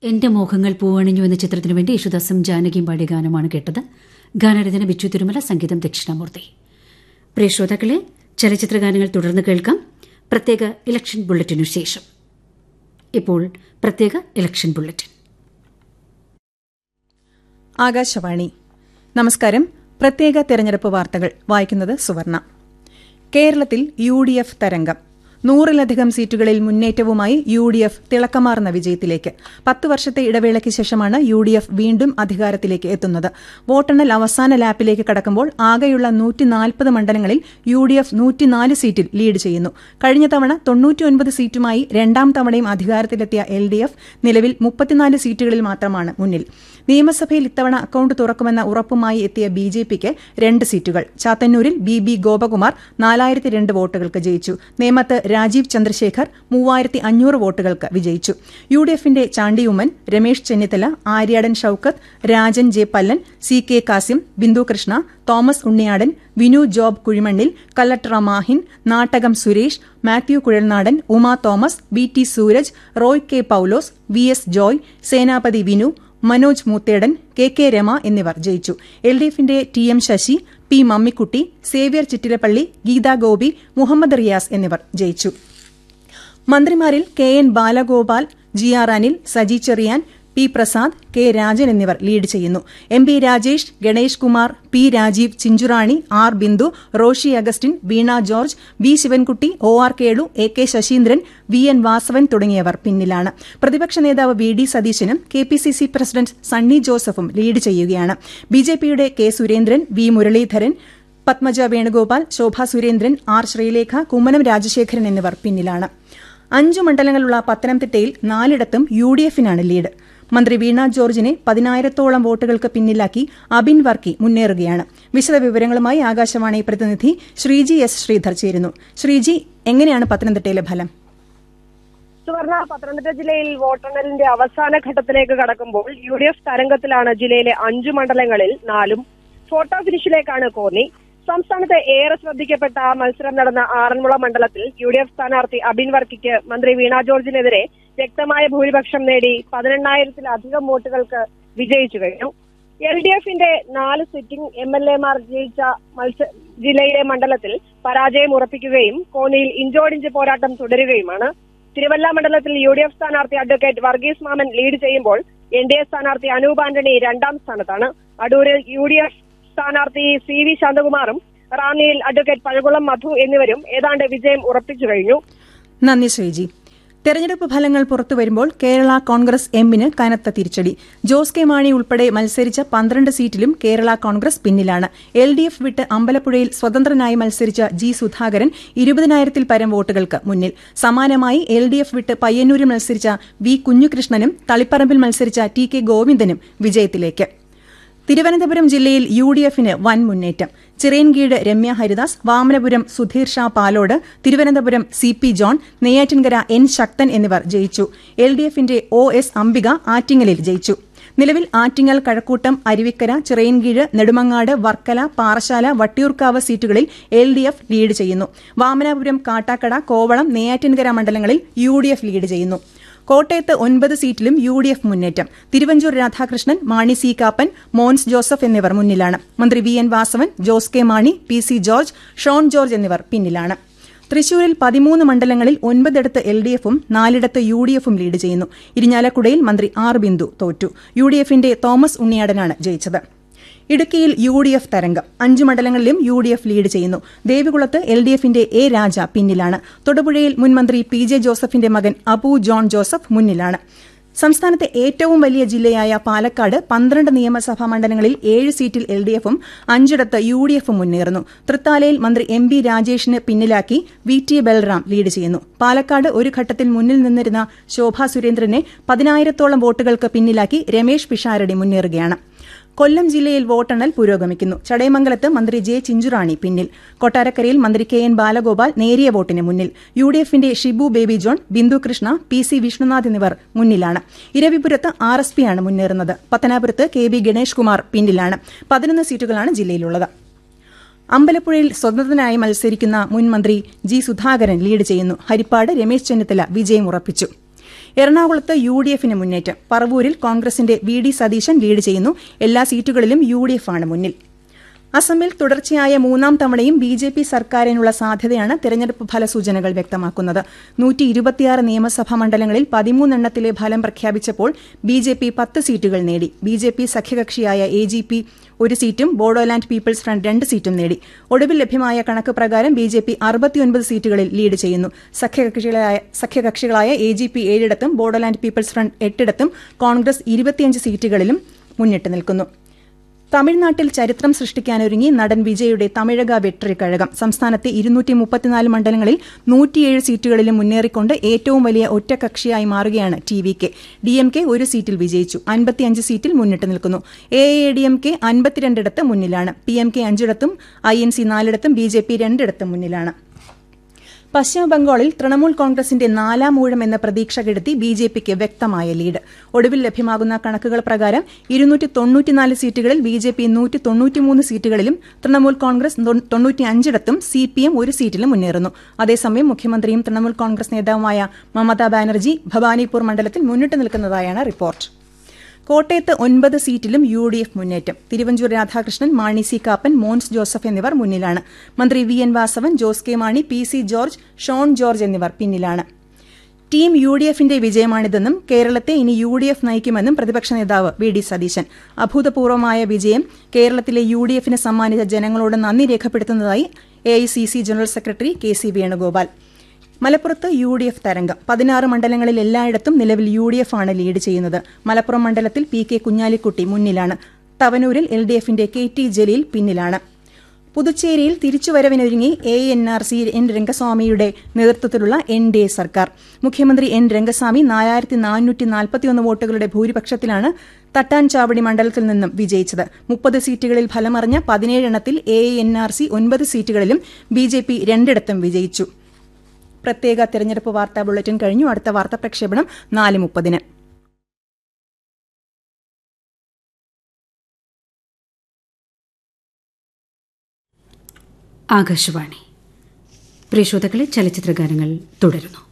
എന്റെ മോഹങ്ങൾ പൂവണിഞ്ഞു എന്ന ചിത്രത്തിനു വേണ്ടി യേശുദാസും ജാനകിയും പാടിയ ഗാനമാണ് കേട്ടത് ഗാനരചന ബിച്ചു തിരുമല സംഗീതം ദക്ഷിണാമൂർത്തി പ്രിയ ശ്രോതാക്കളെ ചലച്ചിത്ര ഗാനങ്ങൾ തുടർന്ന് കേൾക്കാം പ്രത്യേക ഇലക്ഷൻ ബുള്ളറ്റിനു ശേഷം ഇപ്പോൾ പ്രത്യേക ഇലക്ഷൻ ബുള്ളറ്റിൻ ആകാശവാണി നമസ്കാരം പ്രത്യേക തെരഞ്ഞെടുപ്പ് വാർത്തകൾ വായിക്കുന്നത് സുവർണ കേരളത്തിൽ യു ഡി എഫ് തരംഗം നൂറിലധികം സീറ്റുകളിൽ മുന്നേറ്റവുമായി യു ഡി എഫ് തിളക്കമാർന്ന വിജയത്തിലേക്ക് പത്ത് വർഷത്തെ ഇടവേളയ്ക്ക് ശേഷമാണ് യു ഡി എഫ് വീണ്ടും അധികാരത്തിലേക്ക് എത്തുന്നത് വോട്ടെണ്ണൽ അവസാന ലാപ്പിലേക്ക് കടക്കുമ്പോൾ ആകെയുള്ള നൂറ്റിനാൽപ്പത് മണ്ഡലങ്ങളിൽ യു ഡി എഫ് നൂറ്റിനാല് സീറ്റിൽ ലീഡ് ചെയ്യുന്നു കഴിഞ്ഞ തവണ തൊണ്ണൂറ്റിയൊൻപത് സീറ്റുമായി രണ്ടാം തവണയും അധികാരത്തിലെത്തിയ എൽ ഡി എഫ് നിലവിൽ മുപ്പത്തിനാല് സീറ്റുകളിൽ മാത്രമാണ് മുന്നിൽ നിയമസഭയിൽ ഇത്തവണ അക്കൌണ്ട് തുറക്കുമെന്ന ഉറപ്പുമായി എത്തിയ ബി ജെ പിക്ക് രണ്ട് സീറ്റുകൾ ചാത്തന്നൂരിൽ ബി ബി ഗോപകുമാർ നാലായിരത്തി രണ്ട് വോട്ടുകൾക്ക് ജയിച്ചു നേമത്ത് രാജീവ് ചന്ദ്രശേഖർ മൂവായിരത്തി അഞ്ഞൂറ് വോട്ടുകൾക്ക് വിജയിച്ചു യു ഡി എഫിന്റെ Chandy Oommen Ramesh Chennithala Aryadan Shoukath Rajan J Pallan C K Kasim Bindu Krishna Thomas Unniyadan Vinu Job Kuzhimannil Kallatra Mahin Nattakam Suresh Mathew Kuzhalnadan Uma Thomas B T Sooraj Roy K Paulose V S Joy Senapathi Vinu Manoj Moothedan K K Rama എന്നിവർ ജയിച്ചു എൽ ഡി എഫിന്റെ T M Sasi P Mammikutty Xavier Chittilappilly Geetha Gopi Muhammad Riyas എന്നിവർ ജയിച്ചു മന്ത്രിമാരിൽ K N Balagopal G R Anil Saji Cherian P Prasad K Rajan എന്നിവർ ലീഡ് ചെയ്യുന്നു M P Rajesh Ganesh Kumar P Rajeev Chinchurani R Bindu Roshi Augustine Veena George B Sivankutty O R Kelu A K Saseendran V N Vasavan തുടങ്ങിയവർ പിന്നിലാണ് പ്രതിപക്ഷ നേതാവ് വി ഡി സതീശനും K P C C president Sunny ജോസഫും ലീഡ് ചെയ്യുകയാണ് ബി ജെ പിയുടെ K Surendran V Muraleedharan Padmaja Venugopal Shobha Surendran R Sreelekha Kummanam Rajasekharan എന്നിവർ പിന്നിലാണ് അഞ്ചു മണ്ഡലങ്ങളുള്ള പത്തനംതിട്ടയിൽ നാലിടത്തും യു ഡി എഫിനാണ് ലീഡ് മന്ത്രി വീണ ജോർജിനെ പതിനായിരത്തോളം വോട്ടുകൾക്ക് പിന്നിലാക്കി അബിൻ വർക്കി മുന്നേറുകയാണ് വിശദവിവരങ്ങളുമായി ആകാശവാണി പ്രതിനിധി ശ്രീജി എസ് ശ്രീധർ ചേരുന്നു ശ്രീജി എങ്ങനെയാണ് പത്തനംതിട്ടയിലെ ഫലം സുവർണ പത്തനംതിട്ട ജില്ലയിൽ വോട്ടെണ്ണലിന്റെ അവസാന ഘട്ടത്തിലേക്ക് കടക്കുമ്പോൾ യു ഡി എഫ് തരംഗത്തിലാണ് ജില്ലയിലെ അഞ്ചു മണ്ഡലങ്ങളിൽ നാലും ഫോട്ടോ ഫിനിഷിലേക്കാണ് കോന്നി സംസ്ഥാനത്ത് ഏറെ ശ്രദ്ധിക്കപ്പെട്ട മത്സരം നടന്ന ആറന്മുള മണ്ഡലത്തിൽ യു ഡി എഫ് സ്ഥാനാർത്ഥി അബിൻ വർക്കിക്ക് മന്ത്രി വീണ ജോർജിനെതിരെ വ്യക്തമായ ഭൂരിപക്ഷം നേടി പതിനെണ്ണായിരത്തിലധികം വോട്ടുകൾക്ക് വിജയിച്ചു കഴിഞ്ഞു എൽ ഡി എഫിന്റെ നാല് സിറ്റിംഗ് എം എൽ എമാർ ജയിച്ച മത്സ ജില്ലയിലെ മണ്ഡലത്തിൽ പരാജയം ഉറപ്പിക്കുകയും കോന്നിയിൽ ഇഞ്ചോടിഞ്ച് പോരാട്ടം തുടരുകയുമാണ് തിരുവല്ല മണ്ഡലത്തിൽ യു ഡി എഫ് സ്ഥാനാർത്ഥി അഡ്വക്കേറ്റ് വർഗീസ് മാമൻ ലീഡ് ചെയ്യുമ്പോൾ എൻ ഡി എ സ്ഥാനാർത്ഥി അനൂപ് ആന്റണി രണ്ടാം സ്ഥാനത്താണ് അടൂരിൽ യു ഡി എഫ് സ്ഥാനാർത്ഥി സി വി ശാന്തകുമാറും റാന്നിയിൽ അഡ്വക്കേറ്റ് പഴകുളം മധു എന്നിവരും ഏതാണ്ട് വിജയം ഉറപ്പിച്ചു കഴിഞ്ഞു നന്ദി ശ്രീജി തെരഞ്ഞെടുപ്പ് ഫലങ്ങൾ പുറത്തുവരുമ്പോൾ കേരള കോൺഗ്രസ് എമ്മിന് കനത്ത തിരിച്ചടി ജോസ് കെ മാണി ഉൾപ്പെടെ മത്സരിച്ച പന്ത്രണ്ട് സീറ്റിലും കേരള കോൺഗ്രസ് പിന്നിലാണ് എൽ ഡി എഫ് വിട്ട് അമ്പലപ്പുഴയിൽ സ്വതന്ത്രനായി മത്സരിച്ച ജി സുധാകരൻ ഇരുപതിനായിരത്തിൽ പരം വോട്ടുകൾക്ക് മുന്നിൽ സമാനമായി എൽ ഡി എഫ് വിട്ട് പയ്യന്നൂരിൽ മത്സരിച്ച വി കുഞ്ഞുകൃഷ്ണനും തളിപ്പറമ്പിൽ മത്സരിച്ച ടി കെ ഗോവിന്ദനും വിജയത്തിലേക്ക് തിരുവനന്തപുരം ജില്ലയിൽ യു ഡി എഫിന് വൻ മുന്നേറ്റം Chirayinkeezhu Ramya Haridas Vamanapuram Sudheer Shah Palode Thiruvananthapuram C P John Neyyattinkara N Sakthan എന്നിവർ ജയിച്ചു എൽ ഡി എഫിന്റെ ഒ എസ് അംബിക ആറ്റിങ്ങലിൽ ജയിച്ചു നിലവിൽ ആറ്റിങ്ങൽ കഴക്കൂട്ടം അരുവിക്കര ചിറയൻകീഴ് നെടുമങ്ങാട് വർക്കല പാറശാല വട്ടിയൂർക്കാവ് സീറ്റുകളിൽ എൽ ഡി എഫ് ലീഡ് ചെയ്യുന്നു വാമനാപുരം കാട്ടാക്കട കോവളം നെയ്യാറ്റിൻകര മണ്ഡലങ്ങളിൽ യു ഡി എഫ് ലീഡ് ചെയ്യുന്നു കോട്ടയത്ത് ഒൻപത് സീറ്റിലും യു ഡി എഫ് മുന്നേറ്റം തിരുവഞ്ചൂർ രാധാകൃഷ്ണൻ മാണി സി കാപ്പൻ മോൻസ് ജോസഫ് എന്നിവർ മുന്നിലാണ് മന്ത്രി V N Vasavan Jose K Mani P C George Shone George എന്നിവർ പിന്നിലാണ് തൃശൂരിൽ പതിമൂന്ന് മണ്ഡലങ്ങളിൽ ഒൻപതിടത്ത് എൽ ഡി എഫും നാലിടത്ത് യു ഡി എഫും ലീഡ് ചെയ്യുന്നു ഇരിഞ്ഞാലക്കുടയിൽ മന്ത്രി ആർ ബിന്ദു തോറ്റു യു ഡി എഫിന്റെ തോമസ് ഉണ്ണിയാടനാണ് ജയിച്ചത് ഇടുക്കിയിൽ യു ഡി എഫ് തരംഗം അഞ്ച് മണ്ഡലങ്ങളിലും യു ഡി എഫ് ലീഡ് ചെയ്യുന്നു ദേവികുളത്ത് എൽ ഡി എഫിന്റെ എ രാജ പിന്നിലാണ് തൊടുപുഴയിൽ മുൻമന്ത്രി പി ജെ ജോസഫിന്റെ മകൻ അബു ജോൺ ജോസഫ് മുന്നിലാണ് സംസ്ഥാനത്തെ ഏറ്റവും വലിയ ജില്ലയായ പാലക്കാട് പന്ത്രണ്ട് നിയമസഭാ മണ്ഡലങ്ങളിൽ ഏഴ് സീറ്റിൽ എൽ ഡി എഫും അഞ്ചിടത്ത് യു ഡി എഫും മുന്നേറുന്നു തൃത്താലയിൽ മന്ത്രി എം ബി രാജേഷിന് പിന്നിലാക്കി വി ടി ബൽറാം ലീഡ് ചെയ്യുന്നു പാലക്കാട് ഒരു ഘട്ടത്തിൽ മുന്നിൽ നിന്നിരുന്ന ശോഭാ സുരേന്ദ്രനെ പതിനായിരത്തോളം വോട്ടുകൾക്ക് പിന്നിലാക്കി രമേശ് പിഷാരടി മുന്നേറുകയാണ് കൊല്ലം ജില്ലയിൽ വോട്ടെണ്ണൽ പുരോഗമിക്കുന്നു ചടയമംഗലത്ത് മന്ത്രി ജെ ചിഞ്ചുറാണി പിന്നിൽ കൊട്ടാരക്കരയിൽ മന്ത്രി കെ എൻ ബാലഗോപാൽ നേരിയ വോട്ടിന് മുന്നിൽ യു ഡി എഫിന്റെ ഷിബു ബേബി ജോൺ ബിന്ദു കൃഷ്ണ പി സി വിഷ്ണുനാഥ് എന്നിവർ മുന്നിലാണ് ഇരവിപുരത്ത് ആർ എസ് പിയാണ് മുന്നേറുന്നത് പത്തനാപുരത്ത് കെ ബി ഗണേഷ് കുമാർ പിന്നിലാണ് പതിനൊന്ന് സീറ്റുകളാണ് ജില്ലയിലുള്ളത് അമ്പലപ്പുഴയിൽ സ്വതന്ത്രനായി മത്സരിക്കുന്ന മുൻ മന്ത്രി ജി സുധാകരൻ ലീഡ് ചെയ്യുന്നു ഹരിപ്പാട് രമേശ് ചെന്നിത്തല വിജയം ഉറപ്പിച്ചു എറണാകുളത്ത് യു ഡി എഫിന് മുന്നേറ്റം പറവൂരിൽ കോൺഗ്രസിന്റെ വി ഡി സതീശൻ ലീഡ് ചെയ്യുന്നു എല്ലാ സീറ്റുകളിലും യു ഡി എഫ് ആണ് മുന്നിൽ അസമിൽ തുടർച്ചയായ മൂന്നാം തവണയും ബി ജെ പി സർക്കാരിനുള്ള സാധ്യതയാണ് തെരഞ്ഞെടുപ്പ് ഫലസൂചനകൾ വ്യക്തമാക്കുന്നത് നൂറ്റി ഇരുപത്തിയാറ് നിയമസഭാ മണ്ഡലങ്ങളിൽ പതിമൂന്നെണ്ണത്തിലെ ഫലം പ്രഖ്യാപിച്ചപ്പോൾ ബി ജെ പി പത്ത് സീറ്റുകൾ നേടി ബി ജെ പി സഖ്യകക്ഷിയായ എ ജി പി ഒരു സീറ്റും ബോഡോലാൻഡ് പീപ്പിൾസ് ഫ്രണ്ട് രണ്ട് സീറ്റും നേടി ഒടുവിൽ ലഭ്യമായ കണക്ക് പ്രകാരം ബി ജെ പി അറുപത്തിയൊൻപത് സീറ്റുകളിൽ ലീഡ് ചെയ്യുന്നു സഖ്യകക്ഷികളായ സഖ്യകക്ഷികളായ എ ജി പി ഏഴിടത്തും ബോഡോലാൻഡ് പീപ്പിൾസ് ഫ്രണ്ട് എട്ടിടത്തും കോൺഗ്രസ് ഇരുപത്തിയഞ്ച് സീറ്റുകളിലും മുന്നിട്ട് നിൽക്കുന്നു തമിഴ്നാട്ടിൽ ചരിത്രം സൃഷ്ടിക്കാനൊരുങ്ങി നടൻ വിജയുടെ തമിഴക വെട്രി കഴകം സംസ്ഥാനത്തെ ഇരുന്നൂറ്റി മുപ്പത്തിനാല് മണ്ഡലങ്ങളിൽ നൂറ്റിയേഴ് സീറ്റുകളിലും മുന്നേറിക്കൊണ്ട് ഏറ്റവും വലിയ ഒറ്റകക്ഷിയായി മാറുകയാണ് T V K D M K ഒരു സീറ്റിൽ വിജയിച്ചു അൻപത്തിയഞ്ച് സീറ്റിൽ മുന്നിട്ട് നിൽക്കുന്നു A A D M K അൻപത്തിരണ്ടിടത്ത് മുന്നിലാണ് പി എം കെ അഞ്ചിടത്തും ഐ എൻ സി നാലിടത്തും ബി ജെ പി രണ്ടിടത്തും മുന്നിലാണ് പശ്ചിമബംഗാളിൽ തൃണമൂൽ കോൺഗ്രസിന്റെ നാലാം ഊഴം എന്ന പ്രതീക്ഷ കെടുത്തി ബി ജെ പിക്ക് വ്യക്തമായ ലീഡ് ഒടുവിൽ ലഭ്യമാകുന്ന കണക്കുകൾ പ്രകാരം ഇരുന്നൂറ്റി തൊണ്ണൂറ്റിനാല് സീറ്റുകളിൽ ബി ജെ പി നൂറ്റി തൊണ്ണൂറ്റിമൂന്ന് സീറ്റുകളിലും തൃണമൂൽ കോൺഗ്രസ് തൊണ്ണൂറ്റിയഞ്ചിടത്തും സി പി എം ഒരു സീറ്റിലും മുന്നേറുന്നു അതേസമയം മുഖ്യമന്ത്രിയും തൃണമൂൽ കോൺഗ്രസ് നേതാവുമായ മമതാ ബാനർജി ഭവാനിപൂർ മണ്ഡലത്തിൽ മുന്നിട്ട് നിൽക്കുന്നതായാണ് റിപ്പോർട്ട് കോട്ടയത്ത് ഒൻപത് സീറ്റിലും യു ഡി എഫ് മുന്നേറ്റം തിരുവഞ്ചൂർ രാധാകൃഷ്ണൻ മാണി സി കാപ്പൻ മോൻസ് ജോസഫ് എന്നിവർ മുന്നിലാണ് മന്ത്രി V N Vasavan Jose K Mani P C George Shone George എന്നിവർ പിന്നിലാണ് ടീം യു ഡി എഫിന്റെ വിജയമാണിതെന്നും കേരളത്തെ ഇനി യു ഡി എഫ് നയിക്കുമെന്നും പ്രതിപക്ഷ നേതാവ് വി ഡി സതീശൻ അഭൂതപൂർവമായ വിജയം കേരളത്തിലെ യു ഡി എഫിന് സമ്മാനിച്ച ജനങ്ങളോട് നന്ദി രേഖപ്പെടുത്തുന്നതായി A I C C general secretary K C Venugopal മലപ്പുറത്ത് യു ഡി എഫ് തരംഗം പതിനാറ് മണ്ഡലങ്ങളിൽ എല്ലായിടത്തും നിലവിൽ യു ഡി എഫ് ആണ് ലീഡ് ചെയ്യുന്നത് മലപ്പുറം മണ്ഡലത്തിൽ പി കെ കുഞ്ഞാലിക്കുട്ടി മുന്നിലാണ് തവനൂരിൽ എൽ ഡി എഫിന്റെ കെ ടി ജലീൽ പിന്നിലാണ് പുതുച്ചേരിയിൽ തിരിച്ചുവരവിനൊരുങ്ങി A N R C N രംഗസ്വാമിയുടെ നേതൃത്വത്തിലുള്ള എൻ ഡി എ സർക്കാർ മുഖ്യമന്ത്രി എൻ രംഗസ്വാമി നാലായിരത്തി നാനൂറ്റി നാൽപ്പത്തിയൊന്ന് വോട്ടുകളുടെ ഭൂരിപക്ഷത്തിലാണ് തട്ടാൻചാവടി മണ്ഡലത്തിൽ നിന്നും വിജയിച്ചത് മുപ്പത് സീറ്റുകളിൽ ഫലമറിഞ്ഞ പതിനേഴെണ്ണത്തിൽ എ എൻ ആർ സി ഒൻപത് സീറ്റുകളിലും ബി ജെ പി രണ്ടിടത്തും വിജയിച്ചു പ്രത്യേക തെരഞ്ഞെടുപ്പ് വാർത്താ ബുള്ളറ്റിൻ കഴിഞ്ഞു അടുത്ത വാർത്താ പ്രക്ഷേപണം നാല് മുപ്പതിന് ആകാശവാണി പ്രിയ ശ്രോതാക്കളെ ചലച്ചിത്ര ഗാനങ്ങൾ തുടരുന്നു